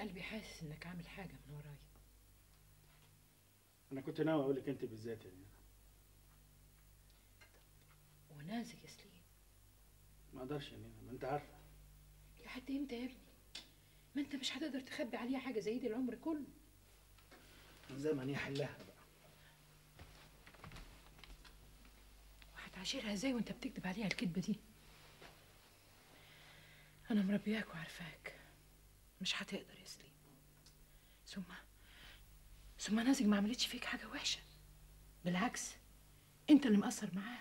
قلبي حاسس انك عامل حاجه من ورايا انا كنت ناوي اقول لك انت بالذات يعني ونازك يا سليم ما اقدرش يعني ما انت عارفه لحد امتى يا ابني ما انت مش هتقدر تخبي عليها حاجه زي دي العمر كله زي ما هي حلها بقى وهتعاشرها ازاي وانت بتكذب عليها الكذبه دي انا مربياك وعارفاك مش هتقدر يا سليم ثم ثم نازك ما عملتش فيك حاجه وحشه بالعكس انت اللي مقصر معاها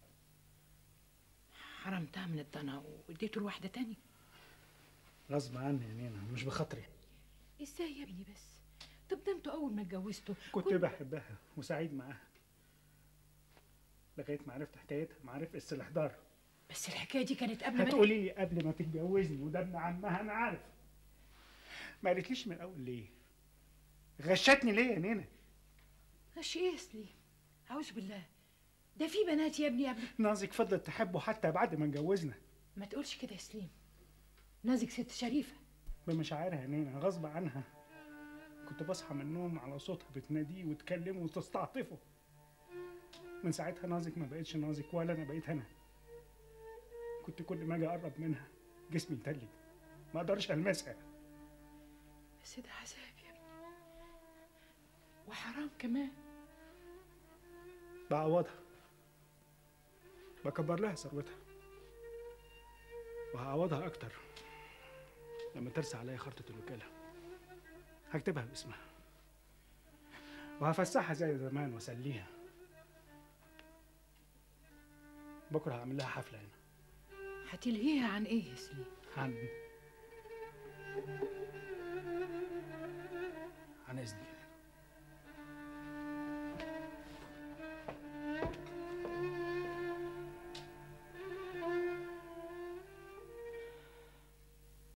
حرمتها من الضنا واديته لواحده تانية غصب عني يا نينا مش بخاطري ازاي يا ابني بس طب ده انتوا اول ما اتجوزتوا كنت بحبها وسعيد معاها لغايه ما عرفت حكايتها معرفة الاستحضار بس الحكايه دي كانت قبل ما هتقولي لي قبل ما تتجوزني وده ابن عمها انا عارف ما قالتليش من الاول ليه غشتني ليه يا نينا ماشي ايه يا سليم اعوذ بالله ده في بنات يا ابني يا ابني نازك فضلت تحبه حتى بعد ما اتجوزنا ما تقولش كده يا سليم نازك ست شريفه بمشاعرها يا نينا غصب عنها كنت بصحى من النوم على صوتها بتناديه وتكلمه وتستعطفه من ساعتها نازك ما بقتش نازك ولا انا بقيت انا كنت كل ما اجي اقرب منها جسمي يتلج ما اقدرش المسها بس ده عذاب يا ابني وحرام كمان بعوضها بكبر لها ثروتها وهعوضها اكتر لما ترسى عليا خرطة الوكالة هكتبها باسمها وهفسحها زي زمان واسليها بكره هعمل لها حفلة هنا هتلهيها عن ايه يا سليم عن